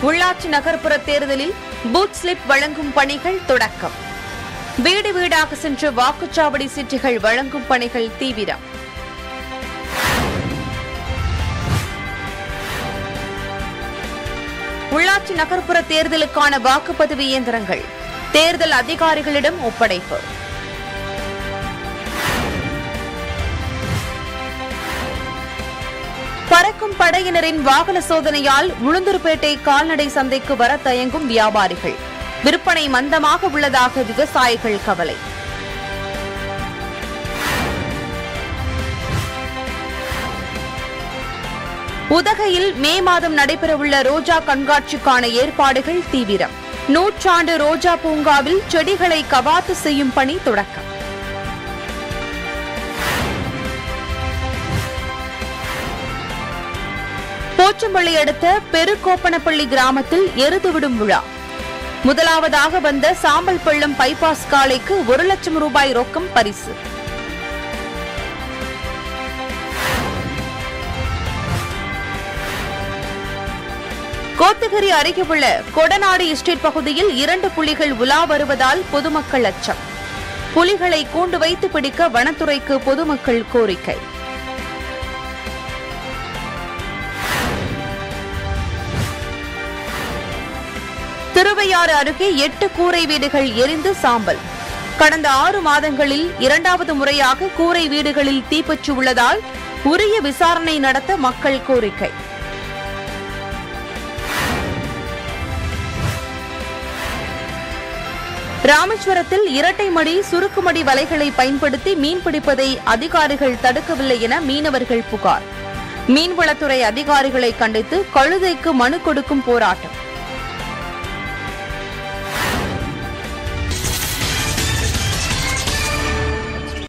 உள்ளாட்சி நகர்ப்புற தேர்தலில் பூத் ஸ்லிப் வழங்கும் பணிகள் தொடக்கம் வீடு வீடாக சென்று வாக்குச்சாவடி சீட்டுகள் வழங்கும் பணிகள் தீவிரம் உள்ளாட்சி நகர்ப்புற தேர்தலுக்கான வாக்குப்பதிவு இயந்திரங்கள் தேர்தல் அதிகாரிகளிடம் ஒப்படைப்பு பறக்கும் படையினரின் வாகன சோதனையால் உளுந்தூர்பேட்டை கால்நடை சந்தைக்கு வர தயங்கும் வியாபாரிகள் விற்பனை மந்தமாக உள்ளதாக விவசாயிகள் கவலை உதகையில் மே மாதம் நடைபெறவுள்ள ரோஜா கண்காட்சிக்கான ஏற்பாடுகள் தீவிரம் நூற்றாண்டு ரோஜா பூங்காவில் செடிகளை கவாத்து செய்யும் பணி தொடக்கம் போச்சம்பள்ளி அடுத்த பெருக்கோப்பனப்பள்ளி கிராமத்தில் எருது விடும் விழா முதலாவதாக வந்த சாம்பல் பள்ளம் பைபாஸ் காளைக்கு ஒரு லட்சம் ரூபாய் ரொக்கம் பரிசு கோத்தகிரி அருகே உள்ள கொடநாடு எஸ்டேட் பகுதியில் இரண்டு புலிகள் உலா வருவதால் பொதுமக்கள் அச்சம் புலிகளை கூண்டு வைத்து பிடிக்க வனத்துறைக்கு பொதுமக்கள் கோரிக்கை திருவையாறு அருகே எட்டு கூரை வீடுகள் எரிந்து சாம்பல் கடந்த ஆறு மாதங்களில் இரண்டாவது முறையாக கூரை வீடுகளில் தீப்பற்றி உள்ளதால் உரிய விசாரணை நடத்த மக்கள் கோரிக்கை ராமேஸ்வரத்தில் இரட்டை மடி சுருக்குமடி வலைகளை பயன்படுத்தி மீன் பிடிப்பதை அதிகாரிகள் தடுக்கவில்லை என மீனவர்கள் புகார் மீன்வளத்துறை அதிகாரிகளை கண்டித்து கழுதைக்கு மனு கொடுக்கும் போராட்டம்